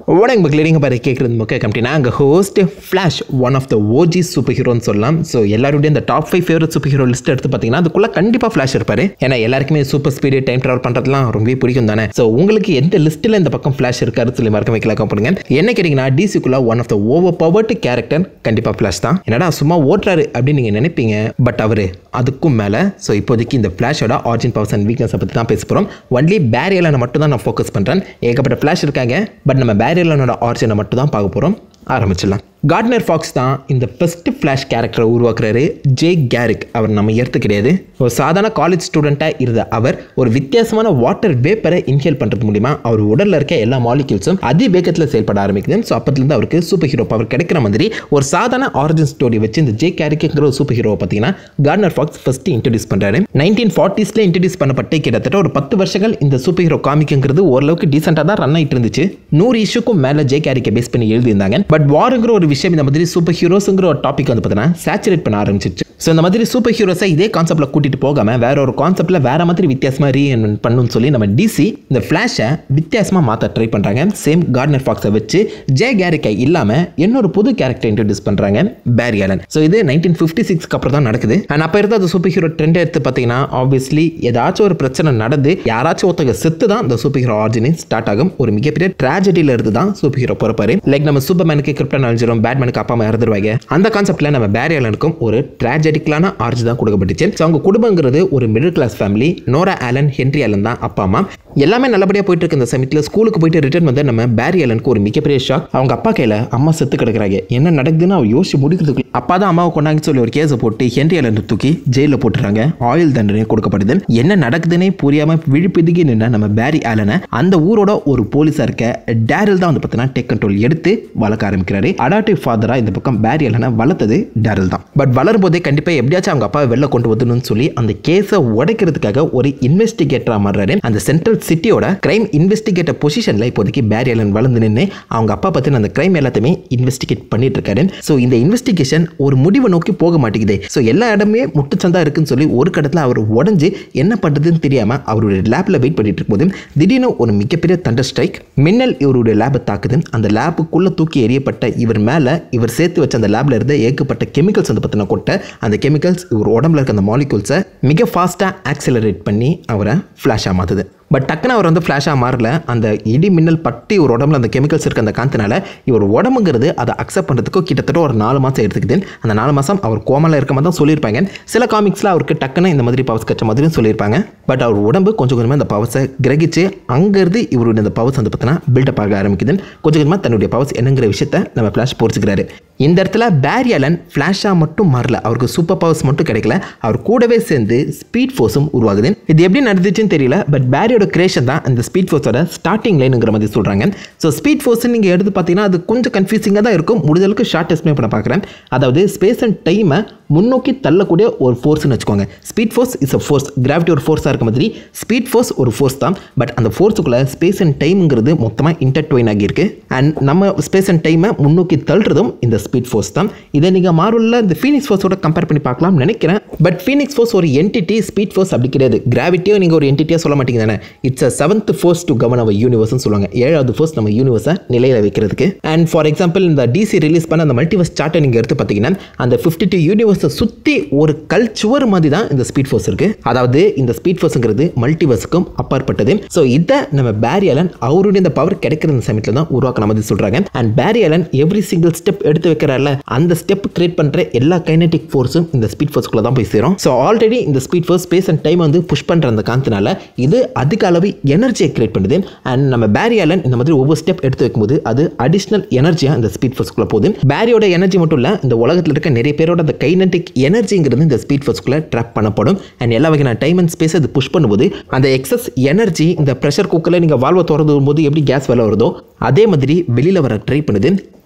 வணக்கம் மக்களே நீங்கள் பாரு கேட்குறது முக்கிய கம்பெனினா அங்கே host Flash one of the OG சூப்பர் ஹீரோன்னு சொல்லலாம் ஸோ எல்லாருடைய இந்த top five favourite superhero list எடுத்து பார்த்தீங்கன்னா அதுக்குள்ளே கண்டிப்பாக ஃப்ளாஷ் இருப்பார் ஏன்னா எல்லாருக்குமே சூப்பர் ஸ்பீடு டைம் ட்ராவல் பண்ணுறதுலாம் ரொம்ப பிடிக்கும் தானே ஸோ உங்களுக்கு எந்த லிஸ்ட்டில் இந்த பக்கம் ஃப்ளாஷ் இருக்காரு சொல்லி மறக்க வைக்கலாம் பண்ணுங்க என்ன கேட்டிங்கன்னா டிசிக்குள்ள one of the overpowered character கண்டிப்பாக ஃப்ளாஷ் தான் என்னடா சும்மா ஓட்டுறாரு அப்படின்னு நீங்கள் நினைப்பீங்க பட் அவர் அதுக்கும் மேலே ஸோ இப்போதைக்கு இந்த ஃப்ளாஷோட ஆர்ஜின் பவர்ஸ் அண்ட் வீக்னஸை பற்றி தான் பேச போகிறோம் ஒன்லி பேரியலனை மட்டும் தான் நான் ஃபோக்கஸ் பண்ணுறேன் ஏகப்பட்ட ஃப்ளாஷ் இருக்காங்க பட் நம்ம பேரியலனோட ஆர்ஜினை மட்டும் தான் பார்க்க போகிறோம் ஆரம்பிச்சிடலாம் கார்ட்னர் ஃபாக்ஸ் தான் இந்த ஃபஸ்ட்டு ஃப்ளாஷ் கேரக்டரை உருவாக்குறாரு ஜே கேரிக் அவர் நம்ம ஏற்று கிடையாது ஒரு சாதாரண காலேஜ் ஸ்டூடெண்ட்டாக இருந்த அவர் ஒரு வித்தியாசமான வாட்டர் வேப்பரை இன்ஹேல் பண்ணுறது மூலிமா அவர் உடலில் இருக்க எல்லா மாலிக்யூல்ஸும் அதி வேகத்தில் செயல்பட ஆரம்பிக்குது ஸோ அப்பத்துலேருந்து அவருக்கு சூப்பர் ஹீரோ பவர் கிடைக்கிற மாதிரி ஒரு சாதாரண ஆரிஜின் ஸ்டோரி வச்சு இந்த ஜே கேரிக்குங்கிற ஒரு சூப்பர் ஹீரோவை பார்த்தீங்கன்னா கார்ட்னர் ஃபாக்ஸ் ஃபஸ்ட்டு இன்ட்ரடியூஸ் பண்ணுறாரு நைன்டீன் ஃபார்ட்டிஸில் இன்ட்ரடியூஸ் பண்ணப்பட்டு கிட்டத்தட்ட ஒரு பத்து வருஷங்கள் இந்த சூப்பர் ஹீரோ காமிக்குங்கிறது ஓரளவுக்கு டீசெண்டாக தான் ரன் ஆகிட்டு இருந்துச்சு நூறு இஷ்யூக்கும் மேலே ஜே கேரிக்கை பேஸ் பண்ணி எழுதியிருந்தாங்க பட் வாருங்கிற ஒரு விஷயம் இந்த மாதிரி சூப்பர் ஹீரோஸுங்கிற ஒரு டாபிக் வந்து பார்த்தீங்கன்னா சேச்சுரேட் பண்ண ஆரம்பிச்சிச்சு ஸோ இந்த மாதிரி சூப்பர் ஹீரோஸை இதே கான்செப்ட்டில் கூட்டிகிட்டு போகாமல் வேற ஒரு கான்செப்ட்டில் வேற மாதிரி வித்தியாசமாக ரீஇன்வென்ட் பண்ணணும்னு சொல்லி நம்ம டிசி இந்த ஃப்ளாஷை வித்தியாசமாக மாற்ற ட்ரை பண்ணுறாங்க சேம் கார்ட்னர் ஃபாக்ஸை வச்சு ஜே கேரிக்கை இல்லாமல் இன்னொரு புது கேரக்டர் இன்ட்ரடியூஸ் பண்ணுறாங்க பேரி அலன் ஸோ இது நைன்டீன் ஃபிஃப்டி சிக்ஸ்க்கு அப்புறம் தான் நடக்குது அண்ட் அப்போ இருந்த அந்த சூப்பர் ஹீரோ ட்ரெண்ட் எடுத்து பார்த்தீங்கன்னா ஆப்வியஸ்லி ஏதாச்சும் ஒரு பிரச்சனை நடந்து யாராச்சும் ஒருத்தங்க செத்து தான் இந்த சூப்பர் ஹீரோ ஆர்ஜினே ஸ்டார்ட் ஆகும் ஒரு மிகப்பெரிய ட்ராஜடியில் இருந்து தான் சூப்பர் ஹீரோ பிறப்பாரு லைக் நம்ம சூப்பர்மேனுக்கு கிரிப்டன் அழிஞ்சிரும் பேட்மேனுக்கு அப்பா அம்மா இறந்துருவாங்க அந்த கான்செப்ட்ல நம்ம பேரி அலனுக்கும் ஒரு ட்ராஜடிக்கலான ஆர்ஜ் தான் கொடுக்கப்பட்டுச்சு ஸோ அவங்க குடும்பங்கிறது ஒரு middle class family Nora Allen Henry Allen தான் அப்பா அம்மா எல்லாமே நல்லபடியாக போயிட்டு இருக்க இந்த சமயத்தில் ஸ்கூலுக்கு போயிட்டு ரிட்டர்ன் வந்து நம்ம பேரி அலனுக்கு ஒரு மிகப்பெரிய ஷாக் அவங்க அப்பா கையில் அம்மா செத்து கிடக்குறாங்க என்ன நடக்குதுன்னு அவர் யோசிச்சு முடிக்கிறதுக்கு அப்பா தான் அம்மாவை கொண்டாங்க சொல்லி ஒரு கேஸை போட்டு ஹென்ரி அலன் தூக்கி ஜெயிலில் போட்டுறாங்க ஆயுள் தண்டனை கொடுக்கப்படுது என்ன நடக்குதுன்னே புரியாமல் விழிப்புதுக்கி நின்று நம்ம பேரி ஆலனை அந்த ஊரோட ஒரு போலீஸாக இருக்க டேரில் தான் வந்து பார்த்தீங்கன்னா டேக் கண்ட்ரோல் எடுத்து வளர்க்க ஆரம்பிக்கிறாரு அடாப்டிவ் ஃபாதராக இந்த பக்கம் பேரி அலனை வளர்த்தது டேரில் தான் பட் வளரும் போதே கண்டிப்பாக எப்படியாச்சும் அவங்க அப்பாவை வெளில கொண்டு வரணும்னு சொல்லி அந்த கேஸை உடைக்கிறதுக்காக ஒரு இன்வெஸ்டிகேட்டராக மாறுறாரு அந்த சென்ட்ரல் சிட்டியோட கிரைம் இன்வெஸ்டிகேட்டர் பொசிஷனில் இப்போதைக்கு பேரி அலன் வளர்ந்து நின்று அவங்க அப்பா பற்றின அந்த கிரைம் எல்லாத்தையுமே இன்வெஸ்டிகேட் பண்ணிட்டு இருக்காரு ஸோ இந்த இன்வெஸ்டிகேஷன் ஒரு முடிவை நோக்கி போக மாட்டேங்குது ஸோ எல்லா இடமே முட்டுச்சந்தா இருக்குன்னு சொல்லி ஒரு கடத்தில் அவர் உடஞ்சு என்ன பண்ணுறதுன்னு தெரியாமல் அவருடைய லேபில் வெயிட் பண்ணிட்டு இருக்கும்போது திடீர்னு ஒரு மிகப்பெரிய தண்டர் ஸ்ட்ரைக் மின்னல் இவருடைய லேபை தாக்குது அந்த லேபுக்குள்ளே தூக்கி எறியப்பட்ட இவர் மேலே இவர் சேர்த்து வச்ச அந்த லேபில் இருந்த ஏகப்பட்ட கெமிக்கல்ஸ் வந்து பற்றின கொட்ட அந்த கெமிக்கல்ஸ் இவர் உடம்புல இருக்க அந்த மாலிகூல்ஸை மிக ஃபாஸ்ட்டாக ஆக்சிலரேட் பண்ணி அவரை ஃப்ளாஷாக மாற்றுது பட் டக்குன்னு அவர் வந்து ஃப்ளாஷாக மாறல அந்த இடி மின்னல் பட்டு இவர் உடம்புல அந்த கெமிக்கல்ஸ் இருக்க அந்த காந்தனால இவர் உடம்புங்கிறது அதை அக்செப்ட் பண்ணுறதுக்கு கிட்டத்தட்ட ஒரு நாலு மாதம் எடுத்துக்குது அந்த நாலு மாதம் அவர் கோமலில் இருக்க மாதிரி தான் சொல்லியிருப்பாங்க சில காமிக்ஸில் அவருக்கு டக்குன்னு இந்த மாதிரி பவர்ஸ் கச்ச மாதிரியும் சொல்லியிருப்பாங்க பட் அவர் உடம்பு கொஞ்சம் கொஞ்சமாக அந்த பவர்ஸை கிரகிச்சு அங்கேருந்து இவருடைய அந்த பவர்ஸ் வந்து பார்த்தீங்கன்னா பில்டப் ஆக ஆரம்பிக்குது கொஞ்சம் கொஞ்சமாக தன்னுடைய பவர்ஸ் என்னங்கிற விஷயத்த நம்ம ஃப்ளாஷ் பொறிச்சுக்கிறாரு இந்த இடத்துல பேரியலன் ஃப்ளாஷாக மட்டும் மாறல அவருக்கு சூப்பர் பவர்ஸ் மட்டும் கிடைக்கல அவர் கூடவே சேர்ந்து ஸ்பீட் ஃபோர்ஸும் உருவாகுது இது எப்படி நடந்துச்சுன்னு தெரியல பட் பேரியோட கிரியேஷன் தான் அந்த ஸ்பீட் ஃபோர்ஸோட ஸ்டார்டிங் லைனுங்கிற மாதிரி சொல்கிறாங்க ஸோ ஸ்பீட் ஃபோர்ஸ் நீங்கள் எடுத்து பார்த்தீங்கன்னா அது கொஞ்சம் கன்ஃபியூசிங்காக தான் இருக்கும் முடிஞ்சளவுக்கு ஷார்ட் எக்ஸ்பிளைன் பண்ண பார்க்குறேன் அதாவது ஸ்பேஸ் அண்ட் டைமை முன்னோக்கி தள்ளக்கூடிய ஒரு ஃபோர்ஸ்னு வச்சுக்கோங்க speed force is a force gravity ஒரு ஃபோர்ஸாக இருக்க மாதிரி ஸ்பீட் ஃபோர்ஸ் ஒரு ஃபோர்ஸ் தான் பட் அந்த ஃபோர்ஸுக்குள்ளே ஸ்பேஸ் அண்ட் டைம்ங்கிறது மொத்தமாக இன்டர்ட்வைன் ஆகியிருக்கு அண்ட் நம்ம ஸ்பேஸ் அண்ட் டைமை முன்னோக்கி தள்ளுறதும் இந்த ஸ்பீட் ஃபோர்ஸ் தான் இதை நீங்கள் மாறுள்ள இந்த ஃபீனிக்ஸ் ஃபோர்ஸோட கம்பேர் பண்ணி பார்க்கலாம்னு நினைக்கிறேன் பட் ஃபீனிக்ஸ் ஃபோர்ஸ் ஒரு என்டிட்டி ஸ்பீட் ஃபோர்ஸ் அப்படி கிடையாது கிராவிட்டியோ நீங்கள் ஒரு என்டிட்டியாக சொல்ல மாட்டீங்க தானே it's a seventh force to govern our யூனிவர்ஸ்னு சொல்லுவாங்க ஏழாவது ஃபோர்ஸ் நம்ம யூனிவர்ஸை நிலையில் வைக்கிறதுக்கு அண்ட் ஃபார் எக்ஸாம்பிள் இந்த டிசி ரிலீஸ் பண்ண அந்த மல்டிவர்ஸ் சார்ட்டை நீங்கள் எடுத்து பார்த்தீங்கன்னா அந்த ஃபிஃப்டி டூ யூனிவர்ஸை சுற்றி ஒரு கல்ச்சுவர் மாதிரி தான் இந்த ஸ்பீட் ஃபோர்ஸ் இருக்குது அதாவது இந்த ஸ்பீட் ஃபோர்ஸுங்கிறது மல்டிவர்ஸுக்கும் அப்பாற்பட்டது ஸோ இதை நம்ம பேரியலன் அவருடைய இந்த பவர் கிடைக்கிற இந்த சமயத்தில் தான் உருவாக்கின மாதிரி சொல்கிறாங்க and Barry Allen every single step எடுத்து வைக்கிறார்ல அந்த ஸ்டெப் கிரியேட் பண்ணுற எல்லா கைனட்டிக் ஃபோர்ஸும் இந்த ஸ்பீட் ஃபோர்ஸ்க்குள்ள தான் போய் சேரும் ஸோ ஆல்ரெடி இந்த speed force space and time வந்து புஷ் பண்ணுற அந்த காந்தனால இது அதிக அளவு எனர்ஜியை கிரியேட் பண்ணுது அண்ட் நம்ம பேரியலன் இந்த மாதிரி ஒவ்வொரு ஸ்டெப் எடுத்து வைக்கும்போது அது அடிஷ்னல் எனர்ஜியாக இந்த ஸ்பீட் ஃபோர்ஸ்க்குள்ள போகுது பேரியோட எனர்ஜி மட்டும் இல்லை இந்த உலகத்தில் இருக்க நிறைய பேரோட அந்த கைனட்டிக் எனர்ஜிங்கிறது இந்த ஸ்பீட் ஃபோர்ஸ்க்குள்ள ட்ராப் பண்ணப்படும் அண்ட் எல்லா வகையான டைம் அண்ட் ஸ்பேஸ் அது புஷ் பண்ணும்போது அந்த எக்ஸஸ் எனர்ஜி இந்த ப்ரெஷர் குக்கரில் நீங்கள் வால்வை திறந்து போது எப்படி கேஸ் வேலை வருதோ அதே மாதிரி வெளியில் வர ட்ரை பண்ணுது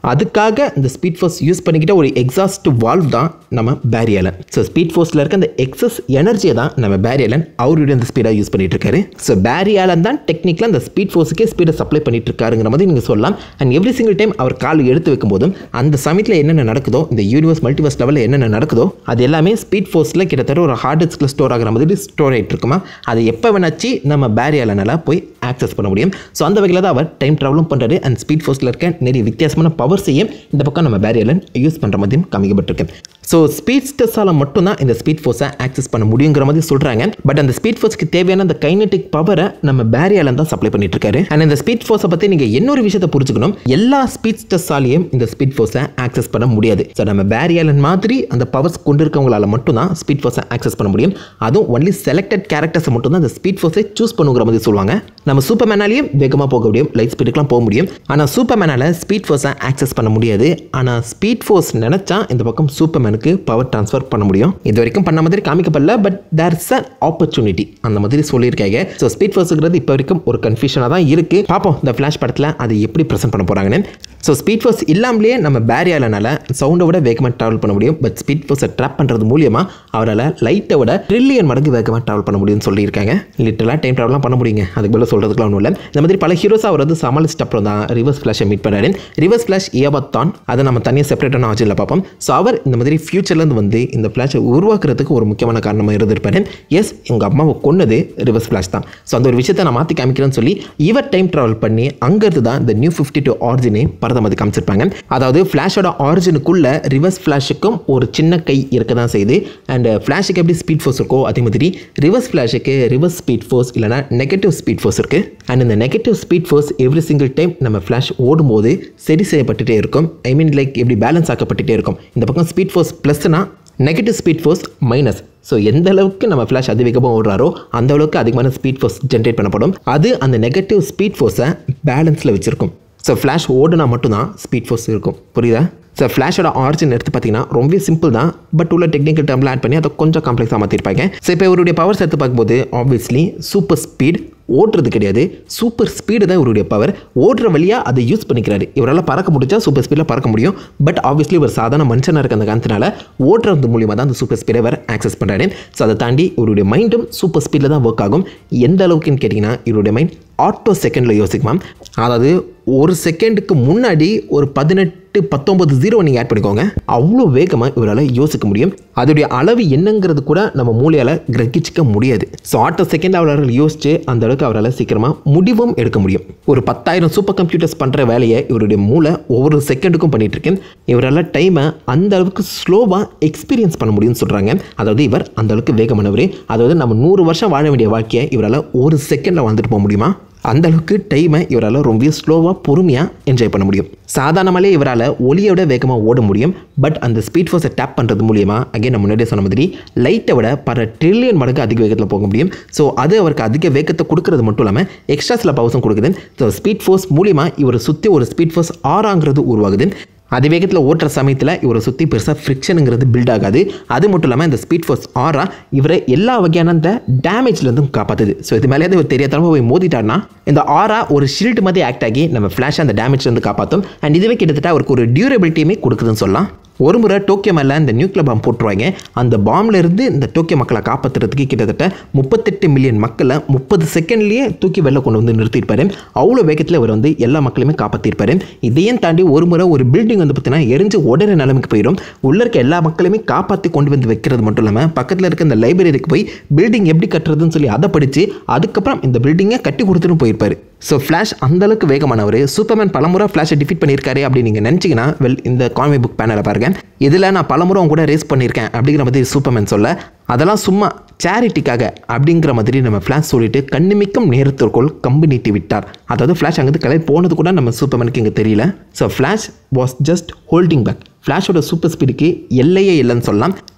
அதுக்காக இந்த ஸ்பீட் ஃபோர்ஸ் யூஸ் பண்ணிக்கிட்ட ஒரு எக்ஸாஸ்ட் வால்வ் தான் நம்ம பேரி அலன் ஸோ ஸ்பீட் ஃபோர்ஸில் இருக்க அந்த எக்ஸஸ் எனர்ஜியை தான் நம்ம பேரி அலன் அவருடைய அந்த ஸ்பீடாக யூஸ் பண்ணிட்டு இருக்காரு ஸோ பேரி அலன் தான் டெக்னிக்கலாக அந்த ஸ்பீட் ஃபோர்ஸுக்கே ஸ்பீடை சப்ளை பண்ணிட்டு இருக்காருங்கிற மாதிரி நீங்கள் சொல்லலாம் அண்ட் எவ்ரி சிங்கிள் டைம் அவர் கால் எடுத்து வைக்கும் போதும் அந்த சமயத்தில் என்னென்ன நடக்குதோ இந்த யூனிவர்ஸ் மல்டிவர்ஸ் லெவலில் என்னென்ன நடக்குதோ அது எல்லாமே ஸ்பீட் ஃபோர்ஸில் கிட்டத்தட்ட ஒரு ஹார்ட் டிஸ்கில் ஸ்டோர் ஆகிற மாதிரி ஸ்டோர் ஆகிட்டு இருக்குமா அதை எப்போ வேணாச்சு நம்ம பேரி அலனால் போய் ஆக்சஸ் பண்ண முடியும் ஸோ அந்த வகையில் தான் அவர் டைம் ட்ராவலும் பண்ணுறாரு அண்ட் ஸ்பீட் ஃபோர்ஸில் இருக்க நிறைய வித்தியாசமான பவர்ஸையும் இந்த பக்கம் நம்ம பேரி அலன் யூஸ் பண்ணுற மாதிரியும் காமிக்கப்பட்டிருக்கு ஸோ ஸ்பீட் ஸ்டெஸ்ஸால் மட்டும்தான் இந்த ஸ்பீட் ஃபோர்ஸை ஆக்சஸ் பண்ண முடியுங்கிற மாதிரி சொல்கிறாங்க பட் அந்த ஸ்பீட் ஃபோர்ஸ்க்கு தேவையான அந்த கைனட்டிக் பவரை நம்ம பேரியாலன் தான் சப்ளை பண்ணிட்டு இருக்காரு அண்ட் இந்த ஸ்பீட் ஃபோர்ஸை பற்றி நீங்கள் இன்னொரு விஷயத்தை புரிஞ்சுக்கணும் எல்லா ஸ்பீட் ஸ்டெஸ்ஸாலையும் இந்த ஸ்பீட் ஃபோர்ஸை ஆக்சஸ் பண்ண முடியாது ஸோ நம்ம பேரியாலன் மாதிரி அந்த பவர்ஸ் கொண்டு இருக்கவங்களால மட்டும்தான் ஸ்பீட் ஃபோர்ஸை ஆக்சஸ் பண்ண முடியும் அதுவும் ஒன்லி செலக்டட் கேரக்டர்ஸை மட்டும் தான் அந்த ஸ்பீட் ஃபோர்ஸை சூஸ் பண்ணுங்கிற மாதிரி சொல்லுவாங்க நம்ம சூப்பர் மேனாலையும் வேகமாக போக முடியும் லைட் ஸ்பீடுக்குலாம் போக முடியும் ஆனால் சூப்பர் மேனால் ஸ்பீட் ஃபோர்ஸை ஆக்சஸ் பண்ண முடியாது ஆனால் ஸ்பீட் ஃபோர்ஸ் நினச்சா இந்த பக்கம் சூப்பர் மேனுக்கு பவர் ட்ரான்ஸ்ஃபர் பண்ண முடியும் இது வரைக்கும் பண்ண மாதிரி காமிக்கப்படல but there is an opportunity அந்த மாதிரி சொல்லியிருக்காங்க ஸோ ஸ்பீட் ஃபோர்ஸுங்கிறது இப்போ வரைக்கும் ஒரு கன்ஃபியூஷனாக தான் இருக்குது பார்ப்போம் இந்த ஃப்ளாஷ் படத்தில் அதை எப்படி ப்ரெசென்ட் பண்ண போகிறாங்கன்னு ஸோ ஸ்பீட் ஃபோர்ஸ் இல்லாமலே நம்ம பேரியாலனால சவுண்டை விட வேகமாக ட்ராவல் பண்ண முடியும் பட் ஸ்பீட் ஃபோர்ஸை ட்ராப் பண்ணுறது மூலியமாக அவரால் லைட்டை விட ட்ரில்லியன் மடங்கு வேகமாக ட்ராவல் பண்ண முடியும்னு சொல்லியிருக்காங்க லிட்டலாக டைம் ட்ராவலாம் பண்ண முடியுங்க அதுக்கு பதில் சொல்கிறதுக்குலாம் ஒன்றும் இல்லை இந்த மாதிரி பல ஹீரோஸ் அவர் வந்து சமாளிச்சிட்ட அப்புறம் தான் ரிவர்ஸ் ஃப்ளாஷை மீட் பண்ணாரு ரிவர்ஸ் ஃப்ளாஷ் ஏபத்தான் அதை நம்ம தனியாக செப்பரேட்டான ஆட்சியில் பார்ப்போம் ஸோ அவர் இந்த மாதிரி ஃபியூச்சர்லேருந்து வந்து இந்த ஃப்ளாஷை உருவாக்குறதுக்கு ஒரு முக்கியமான காரணமாக இருந்திருப்பாரு எஸ் எங்கள் அம்மாவை கொன்னது ரிவர்ஸ் ஃப்ளாஷ் தான் ஸோ அந்த ஒரு விஷயத்தை நான் மாற்றி காமிக்கிறேன்னு சொல்லி இவர் டைம் ட்ராவல் பண்ணி அங்கேருந்து தான் இந்த நியூ ஃபிஃப்டி டூ ஆரிஜினே படத்தை மாதிரி காமிச்சிருப்பாங்க அதாவது ஃப்ளாஷோட ஆரிஜினுக்குள்ள ரிவர்ஸ் ஃப்ளாஷுக்கும் ஒரு சின்ன கை இருக்க தான் செய்யுது அண்ட் ஃப்ளாஷுக்கு எப்படி ஸ்பீட் ஃபோர்ஸ் இருக்கோ அதே மாதிரி ரிவர்ஸ் ஃப்ளாஷுக்கு ரிவர்ஸ் ஸ்பீட் ஃபோர்ஸ் இல்லைனா நெகட்டிவ் ஸ்பீட் ஃபோர்ஸ் இருக்குது அண்ட் இந்த negative speed force every single time நம்ம ஃப்ளாஷ் ஓடும்போது சரி செய்யப்பட்டுட்டே இருக்கும் ஐ மீன் லைக் எப்படி பேலன்ஸ் ஆக்கப்பட்டுட்டே இருக்கும் இந்த பக்கம் ஸ்பீட் ஃபோர்ஸ் ப்ளஸ்னா negative speed force minus so எந்த அளவுக்கு நம்ம ஃப்ளாஷ் அதிவேகமாக ஓடுறாரோ அந்த அளவுக்கு அதிகமான ஸ்பீட் ஃபோர்ஸ் ஜென்ரேட் பண்ணப்படும் அது அந்த நெகட்டிவ் ஸ்பீட் ஃபோர்ஸை பேலன்ஸில் வச்சுருக்கும் ஸோ ஃப்ளாஷ் ஓடுனா மட்டும்தான் ஸ்பீட் ஃபோர்ஸ் இருக்கும் புரியுதா ஸோ ஃப்ளாஷோட ஆரிஜின் எடுத்து பார்த்தீங்கன்னா ரொம்ப சிம்பிள் தான் பட் உள்ள டெக்னிக்கல் டேர்மில் ஆட் பண்ணி அதை கொஞ்சம் காம்ப்ளெக்ஸாக மாற்றிருப்பாங்க ஸோ இப்போ இவருடைய பவர்ஸ் எடுத்து பார்க்கும்போது ஆப்வியஸ்லி சூப்பர் ஸ்பீட் ஓடுறது கிடையாது சூப்பர் ஸ்பீடு தான் இவருடைய பவர் ஓடுற வழியாக அதை யூஸ் பண்ணிக்கிறாரு இவரால் பறக்க முடிஞ்சா சூப்பர் ஸ்பீடில் பறக்க முடியும் பட் ஆப்வியஸ்லி இவர் சாதாரண மனுஷனாக இருக்க அந்த காரணத்தினால ஓடுறது மூலியமாக தான் அந்த சூப்பர் ஸ்பீடை இவர் ஆக்சஸ் பண்ணுறாரு ஸோ அதை தாண்டி இவருடைய மைண்டும் சூப்பர் ஸ்பீடில் தான் ஒர்க் ஆகும் எந்த அளவுக்குன்னு கேட்டிங்கன்னா இவருடைய மைண்ட் ஆட்டோ செகண்டில் யோசிக்குமா அதாவது ஒரு செகண்டுக்கு முன்னாடி ஒரு பதினெட்டு பத்தொம்பது ஜீரோ நீங்கள் ஆட் பண்ணிக்கோங்க அவ்வளோ வேகமாக இவரால் யோசிக்க முடியும் அதோடைய அளவு என்னங்கிறது கூட நம்ம மூளையால் கிரகிச்சிக்க முடியாது ஸோ ஆட்டோ செகண்ட் அவரால் யோசிச்சு அந்த அளவுக்கு அவரால் சீக்கிரமாக முடிவும் எடுக்க முடியும் ஒரு பத்தாயிரம் சூப்பர் கம்ப்யூட்டர்ஸ் பண்ணுற வேலையை இவருடைய மூளை ஒவ்வொரு செகண்டுக்கும் பண்ணிட்டு இருக்கேன் இவரால் டைமை அந்த அளவுக்கு ஸ்லோவாக எக்ஸ்பீரியன்ஸ் பண்ண முடியும்னு சொல்கிறாங்க அதாவது இவர் அந்த அளவுக்கு வேகமானவர் அதாவது நம்ம நூறு வருஷம் வாழ வேண்டிய வாழ்க்கையை இவரால் ஒரு செகண்டில் வாழ்ந்துட்டு போக முடியுமா அந்த அளவுக்கு டைமை இவரால் ரொம்ப ஸ்லோவாக பொறுமையாக என்ஜாய் பண்ண முடியும் சாதாரணமாலே இவரால் ஒளியோட வேகமாக ஓட முடியும் பட் அந்த ஸ்பீட் ஃபோர்ஸை டேப் பண்ணுறது மூலியமாக அகைன் நம்ம முன்னாடியே சொன்ன மாதிரி லைட்டை விட பல ட்ரில்லியன் மடங்கு அதிக வேகத்தில் போக முடியும் ஸோ அது அவருக்கு அதிக வேகத்தை கொடுக்கறது மட்டும் இல்லாமல் எக்ஸ்ட்ரா சில பவர்ஸும் கொடுக்குது ஸோ ஸ்பீட் ஃபோர்ஸ் மூலியமாக இவரை சுற்றி ஒரு ஸ்பீட் ஃபோர்ஸ் ஆறாங்கிறது உருவாகுது அதிவேகத்தில் ஓட்டுற சமயத்தில் இவரை சுற்றி பெருசாக ஃப்ரிக்ஷனுங்கிறது பில்ட் ஆகாது அது மட்டும் இல்லாமல் இந்த ஸ்பீட் ஃபோர்ஸ் ஆறா இவரை எல்லா வகையான இந்த டேமேஜ்லேருந்தும் காப்பாற்றுது ஸோ இது மேலே இவர் தெரியாதனமா போய் மோதிட்டார்னா இந்த ஆரா ஒரு ஷீல்டு மாதிரி ஆக்ட் ஆகி நம்ம ஃப்ளாஷ் அந்த டேமேஜ்லேருந்து காப்பாற்றும் அண்ட் இதுவே கிட்டத்தட்ட அவருக்கு ஒரு டியூரபிலிட்டியுமே கொடுக்குதுன்னு சொல்லலாம் ஒரு முறை டோக்கியோ மேலே இந்த நியூக்ளியர் பாம் போட்டுருவாங்க அந்த பாம்ல இருந்து இந்த டோக்கியோ மக்களை காப்பாற்றுறதுக்கு கிட்டத்தட்ட முப்பத்தெட்டு மில்லியன் மக்களை முப்பது செகண்ட்லேயே தூக்கி வெளில கொண்டு வந்து நிறுத்தியிருப்பாரு அவ்வளோ வேகத்தில் இவர் வந்து எல்லா மக்களையுமே காப்பாற்றிருப்பாரு இதையும் தாண்டி ஒரு முறை ஒரு பில்டிங் வந்து பார்த்தீங்கன்னா எரிஞ்சு உடனே நிலைமைக்கு போயிடும் உள்ள இருக்க எல்லா மக்களையுமே காப்பாற்றி கொண்டு வந்து வைக்கிறது மட்டும் இல்லாமல் பக்கத்தில் இருக்க இந்த லைப்ரரிக்கு போய் பில்டிங் எப்படி கட்டுறதுன்னு சொல்லி அதை படித்து அதுக்கப்புறம் இந்த பில்டிங்கை கட்டி கொடுத்துட்டு போயிருப்பாரு ஸோ ஃப்ளாஷ் அந்தளவுக்கு வேகமானவர் சூப்பர்மேன் பலமுறை ஃப்ளாஷை டிஃபீட் பண்ணியிருக்காரு அப்படின்னு நீங்கள் நினச்சிங்கன்னா வெல் இந்த காமி புக் பேனலை பாருங்க இதில் நான் பலமுறை உங்க கூட ரேஸ் பண்ணியிருக்கேன் அப்படிங்கிற மாதிரி சூப்பர்மேன் சொல்ல அதெல்லாம் சும்மா சேரிட்டிக்காக அப்படிங்கிற மாதிரி நம்ம ஃப்ளாஷ் சொல்லிட்டு கண்ணிமிக்கும் நேரத்திற்குள் கம்பு நீட்டி விட்டார் அதாவது ஃப்ளாஷ் அங்கேருந்து கிளம்பி போனது கூட நம்ம சூப்பர்மேனுக்கு இங்கே தெரியல so Flash was just holding back ஃப்ளாஷோட சூப்பர் ஸ்பீடுக்கு எல்லையே இல்லைன்னு சொல்லலாம்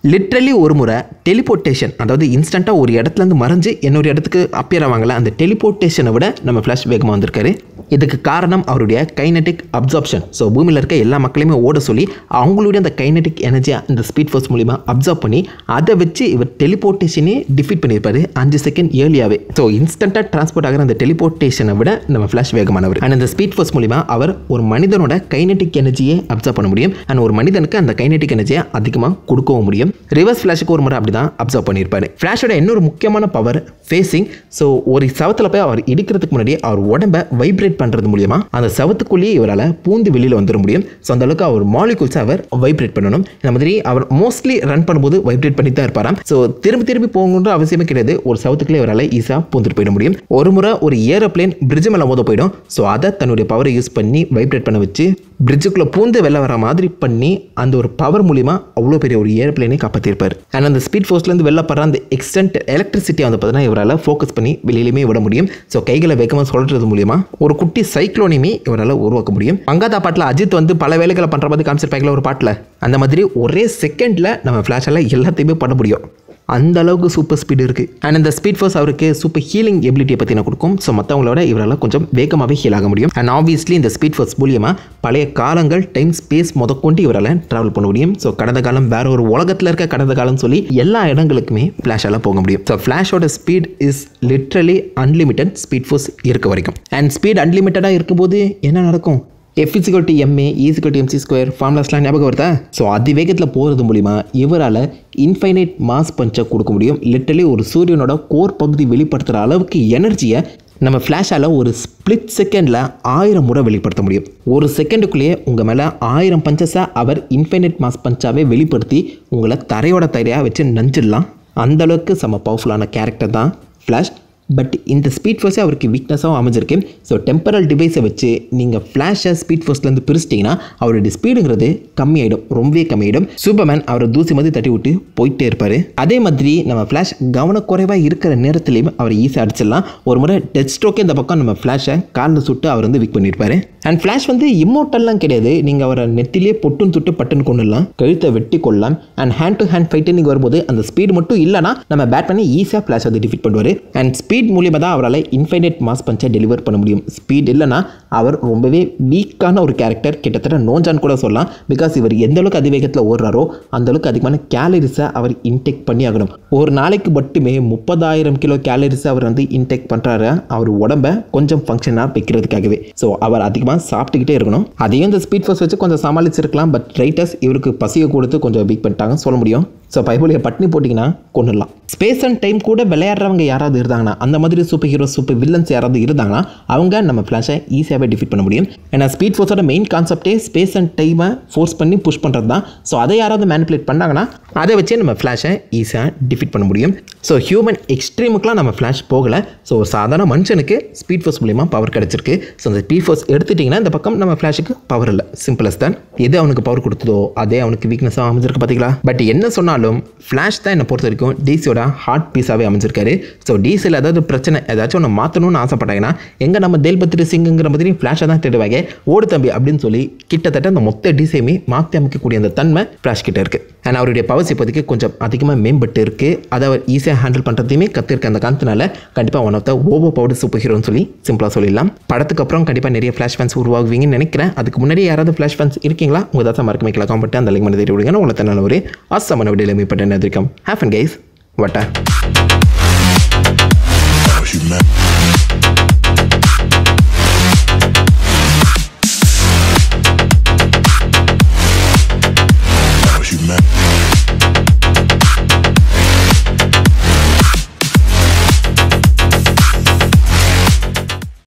லிட்ரலி ஒரு முறை டெலிபோர்ட்டேஷன் அதாவது இன்ஸ்டண்ட்டாக ஒரு இடத்துலேருந்து மறைஞ்சு இன்னொரு இடத்துக்கு அப்பியர் ஆவாங்கல்ல அந்த டெலிபோர்ட்டேஷனை விட நம்ம ஃப்ளாஷ் வேகமாக வந்திருக்காரு இதுக்கு காரணம் அவருடைய கைனட்டிக் அப்சார்ப்ஷன் ஸோ பூமியில் இருக்க எல்லா மக்களையுமே ஓட சொல்லி அவங்களுடைய அந்த கைனட்டிக் எனர்ஜியை இந்த ஸ்பீட் ஃபோர்ஸ் மூலிமா அப்சர்வ் பண்ணி அதை வச்சு இவர் டெலிபோர்ட்டேஷனே டிஃபீட் பண்ணியிருப்பாரு அஞ்சு செகண்ட் ஏர்லியாகவே ஸோ இன்ஸ்டண்ட்டாக டிரான்ஸ்போர்ட் ஆகிற அந்த டெலிபோர்ட்டேஷனை விட நம்ம ஃப்ளாஷ் வேகமானவர் அண்ட் அந்த ஸ்பீட் ஃபோர்ஸ் மூலிமா அவர் ஒரு மனிதனோட கைனட்டிக் எனர்ஜியை அப்சர்வ் பண்ண முடியும் அண்ட் ஒரு மனிதனுக்கு அந்த கைனட்டிக் எனர்ஜியை அதிகமாக கொடுக்கவும் முடியும் ரிவர்ஸ் ஃப்ளாஷுக்கு ஒரு முறை அப்படி தான் அப்சர்வ் பண்ணியிருப்பாரு ஃப்ளாஷோட இன்னொரு முக்கியமான பவர் ஃபேஸிங் ஸோ ஒரு சவத்தில் போய் அவர் இடிக்கிறதுக்கு முன்னாடி அவர் உடம்பை வைப்ரேட் பண்ணுறது மூலியமா அந்த சவத்துக்குள்ளேயே இவரால் பூந்து வெளியில் வந்துட முடியும் ஸோ அந்த அளவுக்கு அவர் மாலிகூல்ஸை அவர் வைப்ரேட் பண்ணணும் இந்த மாதிரி அவர் மோஸ்ட்லி ரன் பண்ணும்போது வைப்ரேட் பண்ணி தான் இருப்பாராம் ஸோ திரும்பி திரும்பி போகணுன்ற அவசியமே கிடையாது ஒரு சவத்துக்குள்ளே இவரால் ஈஸியாக பூந்துட்டு போயிட முடியும் ஒரு முறை ஒரு ஏரோப்ளேன் பிரிட்ஜ் மேலே மோத போயிடும் ஸோ அதை தன்னுடைய பவரை யூஸ் பண்ணி வைப்ரேட் பண்ண வச்சு பிரிட்ஜுக்குள்ளே பூந்து வெளில வர மாதிரி பண்ணி அந்த ஒரு பவர் மூலிமா அவ்வளோ பெரிய ஒரு ஏரோப்ளேனை காப்பாற்றிருப்பார் அண்ட் அந்த ஸ்பீட் ஃபோர்ஸ்லேருந்து வெளில படுற அந்த எக்ஸ்டென்ட் எலக்ட்ரிசிட்டியை வந்து பார்த்தீங்கன்னா இவரால் ஃபோக்கஸ் பண்ணி வெளியிலுமே விட முடியும் ஸோ கைகளை வேகமாக சொல்கிறது மூலிமா ஒரு குட்டி சைக்ளோனையுமே இவரால் உருவாக்க முடியும் மங்காதா பாட்டில் அஜித் வந்து பல வேலைகளை பண்ணுற மாதிரி காமிச்சிருப்பாங்களா ஒரு பாட்டில் அந்த மாதிரி ஒரே செகண்டில் நம்ம ஃப்ளாஷால் எல்லாத்தையுமே பண்ண முடியும் அந்த அளவுக்கு சூப்பர் ஸ்பீடு இருக்குது அண்ட் இந்த ஸ்பீட் ஃபோர்ஸ் அவருக்கு சூப்பர் ஹீலிங் எபிலிட்டியை பற்றி நான் கொடுக்கும் ஸோ மற்றவங்களோட இவரால் கொஞ்சம் வேகமாகவே ஹீல் ஆக முடியும் அண்ட் ஆப்வியஸ்லி இந்த ஸ்பீட் ஃபோர்ஸ் மூலியமாக பழைய காலங்கள் டைம் ஸ்பேஸ் முதற்கொண்டு இவரால் ட்ராவல் பண்ண முடியும் ஸோ கடந்த காலம் வேற ஒரு உலகத்தில் இருக்க கடந்த காலம் சொல்லி எல்லா இடங்களுக்குமே ஃப்ளாஷால் போக முடியும் ஸோ ஃப்ளாஷோட speed is literally unlimited speed force இருக்க வரைக்கும் அண்ட் ஸ்பீட் அன்லிமிட்டடாக இருக்கும்போது என்ன நடக்கும் F equal to MA E equal to MC square ஃபார்ம்லாஸ்லாம் ஞாபகம் வருதா ஸோ அதிவேகத்தில் போகிறது மூலிமா இவரால் இன்ஃபைனைட் மாஸ் பஞ்சை கொடுக்க முடியும் லிட்டரலி ஒரு சூரியனோட கோர் பகுதி வெளிப்படுத்துகிற அளவுக்கு எனர்ஜியை நம்ம ஃப்ளாஷால் ஒரு ஸ்ப்ளிட் செகண்டில் ஆயிரம் முறை வெளிப்படுத்த முடியும் ஒரு செகண்டுக்குள்ளேயே உங்கள் மேலே ஆயிரம் பஞ்சஸை அவர் இன்ஃபைனைட் மாஸ் பஞ்சாவே வெளிப்படுத்தி உங்களை தரையோட தரையாக வச்சு நஞ்சிடலாம் அந்தளவுக்கு செம்ம பவர்ஃபுல்லான கேரக்டர் தான் ஃப்ளாஷ் பட் இந்த ஸ்பீட் ஃபோர்ஸே அவருக்கு வீக்னஸாகவும் அமைஞ்சிருக்கு ஸோ டெம்பரல் டிவைஸை வச்சு நீங்கள் ஃப்ளாஷை ஸ்பீட் ஃபோர்ஸ்லேருந்து பிரிச்சிட்டிங்கன்னா அவருடைய ஸ்பீடுங்கிறது கம்மியாயிடும் ரொம்பவே கம்மியாயிடும் சூப்பர்மேன் அவரை தூசி மாதிரி தட்டி விட்டு போயிட்டே இருப்பார் அதே மாதிரி நம்ம ஃப்ளாஷ் கவனக்குறைவாக இருக்கிற நேரத்துலையும் அவரை ஈஸியாக அடிச்சிடலாம் ஒரு முறை டெத் ஸ்ட்ரோக்கே இந்த பக்கம் நம்ம ஃப்ளாஷை காலில் சுட்டு அவர் வந்து விக் பண்ணியிருப்பாரு அண்ட் ஃப்ளாஷ் வந்து இம்மோட்டல்லாம் கிடையாது நீங்கள் அவரை நெத்திலே பொட்டுன்னு சுட்டு பட்டுன்னு கொண்டுடலாம் கழுத்தை வெட்டி கொள்ளலாம் and hand to hand fight நீங்கள் வரும்போது அந்த ஸ்பீடு மட்டும் இல்லைனா நம்ம பேட் பண்ணி ஈஸியாக ஃப்ளாஷ் வந்து டிஃபீட் பண்ணுவார் அண்ட் ஸ்பீட் மூலியமாக தான் அவரால் இன்ஃபைனைட் மாஸ் பஞ்சை டெலிவர் பண்ண முடியும் ஸ்பீட் இல்லைனா அவர் ரொம்பவே வீக்கான ஒரு கேரக்டர் கிட்டத்தட்ட நோஞ்சான்னு கூட சொல்லலாம் பிகாஸ் இவர் எந்த அளவுக்கு அதிவேகத்தில் ஓடுறாரோ அந்த அளவுக்கு அதிகமான கேலரிஸை அவர் இன்டேக் பண்ணி ஆகணும் ஒரு நாளைக்கு மட்டுமே முப்பதாயிரம் கிலோ கேலரிஸை அவர் வந்து இன்டேக் பண்ணுறாரு அவர் உடம்ப கொஞ்சம் ஃபங்க்ஷனாக வைக்கிறதுக்காகவே ஸோ அவர் அதிகமாக சாப்பிட்டுக்கிட்டே இருக்கணும் அதையும் இந்த ஸ்பீட் ஃபோர்ஸ் வச்சு கொஞ்சம் சமாளிச்சிருக்கலாம் பட் ரைட்டர்ஸ் இவருக்கு பசியை கொடுத்து கொஞ்சம் வீக் பண்ணிட்டாங்க சொல்ல முடியும் ஸோ பைபிளியை பட்னி போட்டிங்கன்னா கொண்டுடலாம் ஸ்பேஸ் அண்ட் டைம் கூட விளையாடுறவங்க யாராவது இருந்தாங்கன்னா அந்த மாதிரி சூப்பர் ஹீரோ சூப்பர் வில்லன்ஸ் யாராவது இருந்தாங்கன்னா அவங்க நம்ம ஃப்ளாஷை ஈஸியாகவே டிஃபீட் பண்ண முடியும் ஏன்னா ஸ்பீட் ஃபோர்ஸோட மெயின் கான்செப்டே ஸ்பேஸ் அண்ட் டைமை ஃபோர்ஸ் பண்ணி புஷ் பண்ணுறது தான் ஸோ அதை யாராவது மேனிப்புலேட் பண்ணாங்கன்னா அதை வச்சே நம்ம ஃப்ளாஷை ஈஸியாக டிஃபீட் பண்ண முடியும் ஸோ ஹியூமன் எக்ஸ்ட்ரீமுக்குலாம் நம்ம ஃப்ளாஷ் போகலை ஸோ ஒரு சாதாரண மனுஷனுக்கு ஸ்பீட் ஃபோர்ஸ் மூலியமாக பவர் கிடச்சிருக்கு ஸோ அந்த ஸ்பீட் ஃபோர்ஸ் எடுத்துட்டிங்கன்னா இந்த பக்கம் நம்ம ஃப்ளாஷுக்கு பவர் இல்லை சிம்பிளஸ் தான் எது அவனுக்கு பவர் கொடுத்ததோ அதே அவனுக்கு வீக்னஸாக அமைஞ்சிருக்கு பார்த்தீங்களா பட் என்ன சொன்னாலும் ஃப்ளாஷ் தான் என்னை பொறுத்த வரைக்கும் டிசியோட ஹார்ட் பீஸாகவே அமைஞ்சிருக்காரு ஸோ டிசியில் ஏதாவது பிரச்சனை ஏதாச்சும் ஒன்று மாற்றணும்னு ஆசைப்பட்டாங்கன்னா எங்கே நம்ம தேல்பத்திரி சிங்குங்கிற மாதிரி ஃப்ளாஷை தான் தேடுவாங்க ஓடு தம்பி அப்படின்னு சொல்லி கிட்டத்தட்ட அந்த மொத்த டிசையுமே மாற்றி அமைக்கக்கூடிய அந்த தன்மை ஃப்ளாஷ் கிட்ட இருக்குது அண்ட் அவருடைய பவர்ஸ் இப்போதைக்கு கொஞ்சம் அதிகமாக மேம்பட்டு இருக்குது அதை அவர் ஈஸியாக ஹேண்டில் பண்ணுறதையுமே கற்றுருக்க அந்த காரணத்தினால கண்டிப்பாக one of the over power super ஹீரோன்னு சொல்லி சிம்பிளாக சொல்லிடலாம் படத்துக்கு அப்புறம் கண்டிப்பாக நிறைய ஃப்ளாஷ் ஃபேன்ஸ் உருவாகுவீங்கன்னு நினைக்கிறேன் அதுக்கு முன்னாடி யாராவது ஃப்ளாஷ் ஃபேன்ஸ் இருக்கீங்களா உங்கள் தான் மறக்க வைக்கலாம் காம்பட்டு அந்த லிங்க் பண்ணி தேடி விடுங்க உங்களை தன்னால ஒரு அசமான விடையில் மீப்பட்ட எதிர்க்கும் ஹேஃப் அண்ட் கைஸ் வட்டா Cause you mad.